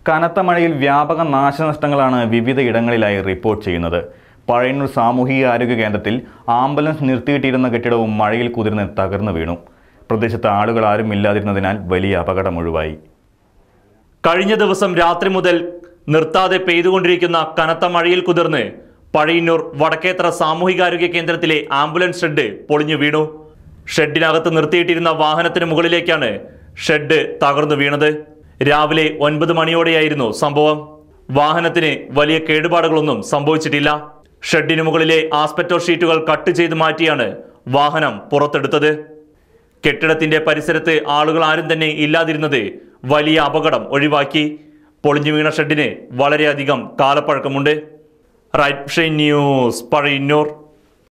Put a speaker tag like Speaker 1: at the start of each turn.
Speaker 1: കനത്ത മഴയിൽ വ്യാപക നാശനഷ്ടങ്ങളാണ് വിവിധ ഇടങ്ങളിലായി റിപ്പോർട്ട് ചെയ്യുന്നത് പഴയന്നൂർ സാമൂഹിക ആരോഗ്യ കേന്ദ്രത്തിൽ ആംബുലൻസ് നിർത്തിയിട്ടിരുന്ന കെട്ടിടവും മഴയിൽ കുതിർന്ന് തകർന്നു വീണു പ്രദേശത്ത് ആളുകൾ ആരും ഇല്ലാതിരുന്നതിനാൽ വലിയ അപകടം ഒഴിവായി
Speaker 2: കഴിഞ്ഞ ദിവസം രാത്രി മുതൽ നിർത്താതെ പെയ്തുകൊണ്ടിരിക്കുന്ന കനത്ത മഴയിൽ കുതിർന്ന് പഴയന്നൂർ വടക്കേത്ര സാമൂഹികാരോഗ്യ കേന്ദ്രത്തിലെ ആംബുലൻസ് ഷെഡ് പൊളിഞ്ഞു വീണു ഷെഡിനകത്ത് നിർത്തിയിട്ടിരുന്ന വാഹനത്തിന് മുകളിലേക്കാണ് ഷെഡ് തകർന്നു വീണത് രാവിലെ ഒൻപത് മണിയോടെയായിരുന്നു സംഭവം വാഹനത്തിന് വലിയ കേടുപാടുകളൊന്നും സംഭവിച്ചിട്ടില്ല ഷെഡിന് മുകളിലെ ആസ്പെറ്റോ ഷീറ്റുകൾ കട്ട് ചെയ്ത് മാറ്റിയാണ് വാഹനം പുറത്തെടുത്തത് കെട്ടിടത്തിന്റെ പരിസരത്ത് ആളുകൾ ആരും തന്നെ ഇല്ലാതിരുന്നത് വലിയ അപകടം ഒഴിവാക്കി പൊളിഞ്ഞു വീണ ഷെഡിന് വളരെയധികം കാലപ്പഴക്കമുണ്ട് റൈറ്റ് ന്യൂസ് പഴയന്നൂർ